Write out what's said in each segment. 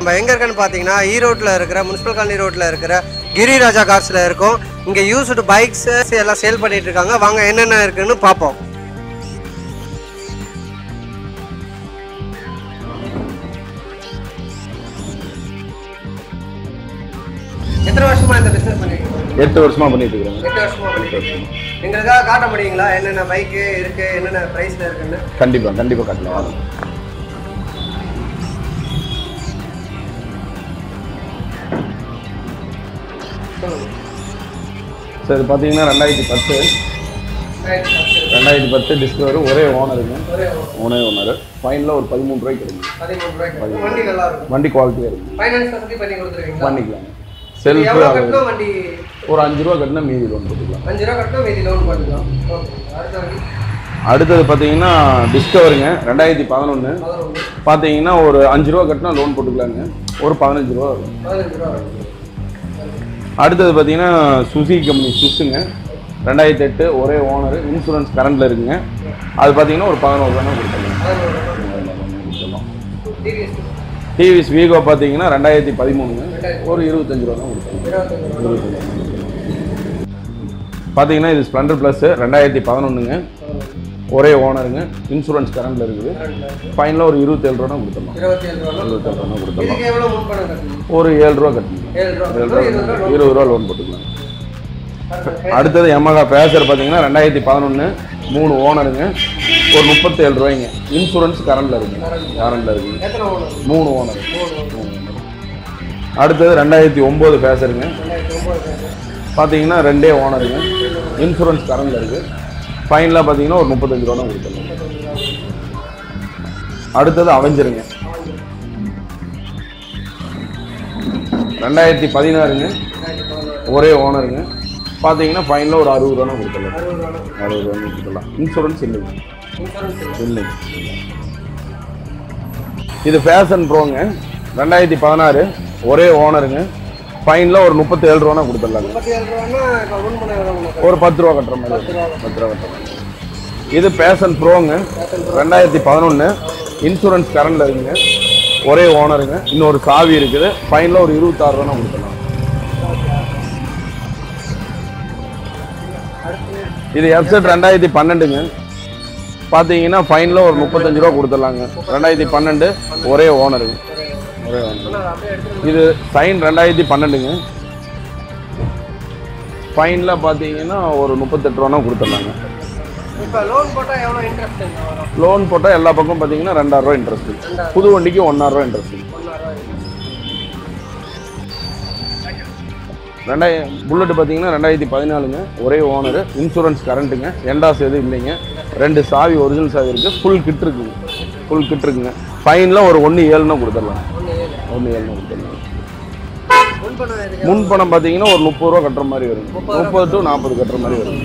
நம்ம எங்கே இருக்கேன்னு பார்த்தீங்கன்னா ஈரோட்டில் இருக்கிற முனிசிபல் காலனி ரோட்டில் இருக்கிற கிரிராஜா கார்ஸில் இருக்கோம் இங்கே யூஸ்டு பைக்ஸ் எல்லாம் சேல் பண்ணிட்டு இருக்காங்க வாங்க என்னென்ன இருக்குன்னு பார்ப்போம் எத்தனை வருஷமா இந்த பிசினஸ் பண்ணிட்டு இருக்கீங்க எட்டு வருஷமா பண்ணிட்டு இருக்கிறேன் எட்டு வருஷமா பண்ணிட்டு இருக்கீங்க எங்களுக்காக காட்ட முடியுங்களா என்னென்ன பைக்கு இருக்கு என்னென்ன ப்ரைஸில் இருக்குன்னு கண்டிப்பா கண்டிப்பா கட்டலாம் சொல்லுங்க சார் இது பார்த்தீங்கன்னா ரெண்டாயிரத்தி பத்து ரைட், first. ரெண்டாயிரத்தி பத்து டிஸ்கவர் ஒரே ஓனருங்க ஒரே ஒரே ஓனர் ஃபைனலில் ஒரு பதிமூணு ரூபாய்க்கு கிடைக்கும் பதிமூணு ரூபாய்க்கு வண்டி நல்லா இருக்கும் வண்டி குவாலிட்டியாக இருக்கும் ஃபைனான்ஸ் வசதி பண்ணி கொடுத்துருவீங்களா பண்ணிக்கலாம் இது செல்ஃபு எவ்வளோ கட்டணும் வண்டி ஒரு அஞ்சு ரூபா கட்டினா மீதி லோன் போட்டுக்கலாம் அஞ்சு ரூபா கட்டணும் மீதி லோன் பண்ணிக்கலாம் ஓகே அடுத்த வண்டி அடுத்தது பார்த்தீங்கன்னா டிஸ்கவருங்க ரெண்டாயிரத்தி பதினொன்று பதினொன்று பார்த்தீங்கன்னா ஒரு அஞ்சு ரூபா கட்டினா லோன் போட்டுக்கலாங்க ஒரு பதினஞ்சு ரூபா வரும் பதினஞ்சு ரூபா வரும். அடுத்தது பார்த்தீங்கன்னா சுசுகி கம்பெனி சுஸுங்க ரெண்டாயிரத்தி எட்டு ஒரே ஓனர் இன்சூரன்ஸ் கரண்டில் இருக்குங்க அது பார்த்தீங்கன்னா ஒரு பதினோரு ரூபா கொடுத்துடலாம் பதினோரு ரூபா கொடுத்துடலாம் டிவிஎஸ் டிவிஎஸ் வீகோ பார்த்தீங்கன்னா ரெண்டாயிரத்தி பதிமூணுங்க ஒரு இருபத்தஞ்சு ரூபா தான் கொடுத்துடலாம் இருபத்தஞ்சு ரூபா பார்த்தீங்கன்னா இது ஸ்ப்ளெண்டர் ப்ளஸ் ரெண்டாயிரத்தி பதினொன்றுங்க ஒரே ஓனருங்க இன்சூரன்ஸ் கரண்டில் இருக்குது ஃபைனலாக ஒரு இருபத்தேழு ரூபா கொடுத்துடலாம் இருபத்தி ஏழு ரூபா இருபத்தேழு ரூபா கொடுத்துடலாம் இதுக்கு எவ்வளோ முன் பணம் கட்டணும் ஒரு ஏழு ரூபா கட்டணும் ஏழு ரூபா ஏழு இருபது ரூபா ரூபா loan. இருபது ரூபா லோன் போட்டுக்கலாம் அடுத்த அடுத்தது எமகா பேசர் பார்த்தீங்கன்னா ரெண்டாயிரத்தி பதினொன்று மூணு ஓனருங்க ஒரு முப்பத்தேழு ரூபாய்ங்க இன்சூரன்ஸ் கரண்டில் இருக்குங்க கரண்டில் இருக்குங்க எத்தனை ஓனர் மூணு ஓனர் மூணு அடுத்தது ரெண்டாயிரத்தி ஒம்பது பேசருங்க ரெண்டாயிரத்தி ஒம்பது பார்த்தீங்கன்னா ரெண்டே ஓனருங்க இன்சூரன்ஸ் கரண்டில் இருக்குது ஃபைனலாக பார்த்தீங்கன்னா ஒரு முப்பத்தஞ்சு ரூபா தான் கொடுத்துருங்க அடுத்தது அவஞ்சருங்க ரெண்டாயிரத்தி பதினாறுங்க ரெண்டாயிரத்தி பதினாறு ஒரே ஓனருங்க பார்த்தீங்கன்னா ஃபைனலாக ஒரு அறுபது ரூபா கொடுத்துடலாம் அறுபது ரூபா அறுபது ரூபா கொடுத்துடலாம் இன்சூரன்ஸ் இல்லைங்க இன்சூரன்ஸ் இல்லைங்க இது ஃபேஷன் ப்ரோங்க ரெண்டாயிரத்தி பதினாறு ஒரே ஓனருங்க ஃபைனில் ஒரு முப்பத்தேழு ரூபா கொடுத்துடலாங்க முப்பத்தி ஏழு ரூபான்னா இப்போ முன் பணம் எவ்வளோ ஒரு பத்து ரூபா கட்டுற மாதிரி பத்து ரூபா பத்து ரூபா கட்டுற மாதிரி இது பேஷன் ப்ரோங்க ரெண்டாயிரத்தி பதினொன்று இன்சூரன்ஸ் கரண்டில் இருக்குங்க ஒரே ஓனருங்க இன்னொரு சாவி இருக்குது ஃபைனில் ஒரு இருபத்தாறு ரூபா கொடுத்துடலாம் இது எஃப்செட் ரெண்டாயிரத்தி பன்னெண்டுங்க பார்த்தீங்கன்னா ஃபைனில் ஒரு முப்பத்தஞ்சு ரூபா கொடுத்துடலாங்க ரெண்டாயிரத்தி பன்னெண்டு ஒரே ஓனருங்க ஒரே ஓனர் ஆனால் அப்படியே எடுத்துட்டு இது சைன் ரெண்டாயிரத்தி பன்னெண்டுங்க ஃபைனில் பார்த்தீங்கன்னா ஒரு முப்பத்தெட்டு ரூபா கொடுத்துடலாங்க இப்போ லோன் போட்டால் எவ்வளோ இன்ட்ரெஸ்ட் வரும் லோன் போட்டால் எல்லா பக்கம் பார்த்தீங்கன்னா ரெண்டாயிரம் ரூபா இன்ட்ரெஸ்ட் ரெண்டாயிரம் புது வண்டிக்கு ஒன்றாயிரம் ரூபா இன்ட்ரெஸ்ட் ஒன்றாயிரம் ரெண்டாயிர புல்லட் பார்த்தீங்கன்னா ரெண்டாயிரத்தி பதினாலுங்க ஒரே ஓனர் இன்சூரன்ஸ் கரண்ட்டுங்க எண்டாஸ் எதுவும் இல்லைங்க ரெண்டு சாவி ஒரிஜினல் சாவி இருக்குது ஃபுல் கிட் இருக்குங்க ஃபுல் கிட் இருக்குங்க ஃபைனில் ஒரு ஒன்று ஏழுனா கொடுத்துடலாம் ஒன்று ஏழு ஒன்று ஏழுனா கொடுத்துடலாம் முன் பணம் எதுக்கு முன் பணம் பார்த்தீங்கன்னா ஒரு முப்பது ரூபா கட்டுற மாதிரி வரும் முப்பது டு நாற்பது கட்டுற மாதிரி வரும்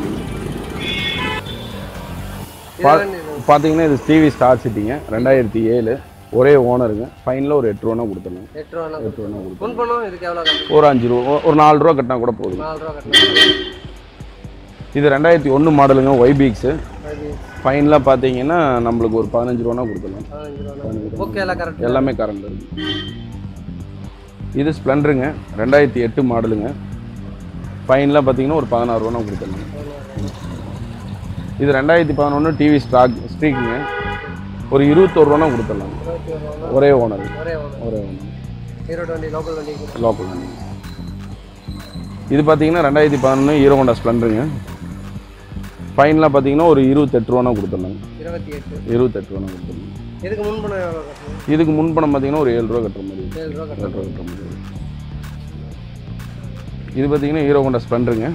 பா- பார்த்தீங்கன்னா இது டிவி ஸ்டார் சிட்டிங்க ரெண்டாயிரத்தி ஏழு ஒரே ஓனருங்க ஃபைனில் ஒரு எட்டு ரூபா கொடுத்துடலாம் எட்டு ரூபா எட்டு ரூபா கொடுத்துடலாம் முன் பணம் இதுக்கு எவ்வளோ கட்டணும் ஒரு அஞ்சு ரூபா ஒரு நாலு ரூபா கட்டினா கூட போதும் நாலு ரூபா கட்டணும் இது ரெண்டாயிரத்தி ஒன்று மாடலுங்க ஒய்பிக்ஸு அது ஃபைனலாக பார்த்தீங்கன்னா நம்மளுக்கு ஒரு பதினஞ்சு ரூபா கொடுத்துடலாம் பதினஞ்சு ரூபா ஓகே எல்லாம் கரெக்ட் எல்லாமே கரண்ட் இருக்கு இது ஸ்ப்ளெண்டருங்க ரெண்டாயிரத்தி எட்டு மாடலுங்க ஃபைனலாக பார்த்தீங்கன்னா ஒரு பதினாறு ரூபா கொடுத்துடலாம் இது ரெண்டாயிரத்தி பதினொன்று டிவி ஸ்டாக் ஸ்ட்ரீக்குங்க ஒரு இருபத்தோரு ரூபா கொடுத்துடலாம் இருபத்தி ஒரு ரூபா ஒரே ஓனர் ஒரே ஒன்று ஒரே ஓனர் ஈரோடு வண்டி லோக்கல் வண்டி லோக்கல் வண்டி இது பார்த்தீங்கன்னா ரெண்டாயிரத்தி பதினொன்று ஹீரோ ஹோண்டா ஸ்ப்ளெண்டருங்க ஃபைனலாக பார்த்தீங்கன்னா ஒரு இருபத்தெட்டு ரூபா கொடுத்துடலாங்க இருபத்தி எட்டு இருபத்தெட்டு ரூபா கொடுத்துடலாம் இதுக்கு முன் பணம் எவ்வளோ கட்டணும் இதுக்கு முன்பணம் பார்த்தீங்கன்னா ஒரு ஏழு ரூபா கட்டுற மாதிரி இருக்கும். ஏழு ரூபா ஏழு கட்டணும் ரூபா கட்டுற மாதிரி இருக்கும். இது பார்த்தீங்கன்னா ஹீரோ ஹோண்டா ஸ்ப்ளெண்டருங்க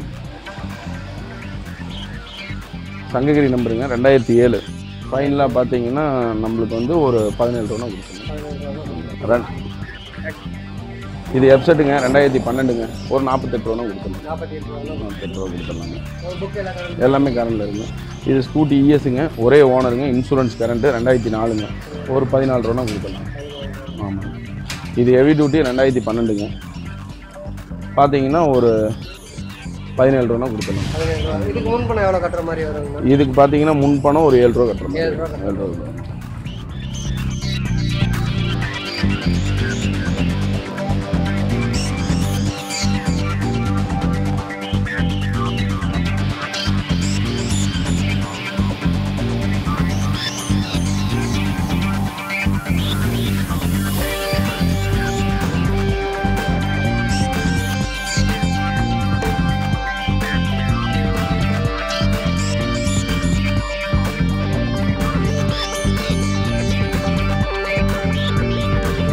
சங்ககிரி நம்பருங்க ரெண்டாயிரத்தி ஏழு ஃபைனலாக பார்த்தீங்கன்னா நம்மளுக்கு வந்து ஒரு பதினேழு ரூபா கொடுத்துருங்க பதினஞ்சு ரூபா ரன் இது எப்செட்டுங்க ரெண்டாயிரத்தி பன்னெண்டுங்க ஒரு நாற்பத்தெட்டு ரூபா கொடுத்துருங்க நாற்பத்தி எட்டு ரூபா நாற்பத்தெட்டு ரூபா கொடுத்துடலாங்க ஒரு புக் எல்லாம் கரெக்ட் எல்லாமே கரண்டில் இருக்குங்க இது ஸ்கூட்டி இஎஸ்ங்க ஒரே ஓனருங்க இன்சூரன்ஸ் கரண்ட்டு ரெண்டாயிரத்தி நாலுங்க ஒரு பதினாலு ரூபா கொடுத்துடலாம் ஆமாம் இது ஹெவி டியூட்டி ரெண்டாயிரத்தி பன்னெண்டுங்க பார்த்தீங்கன்னா ஒரு பதினேழு ரூபா கொடுத்துடலாம் பதினேழு ரூபா இதுக்கு முன் பணம் எவ்வளோ கட்டுற மாதிரி வருங்கண்ணா இதுக்கு பார்த்தீங்கன்னா முன் பணம் ஒரு ஏழு ரூபா கட்டுற மாதிரி ஏழு ரூபா ஏழு ரூபா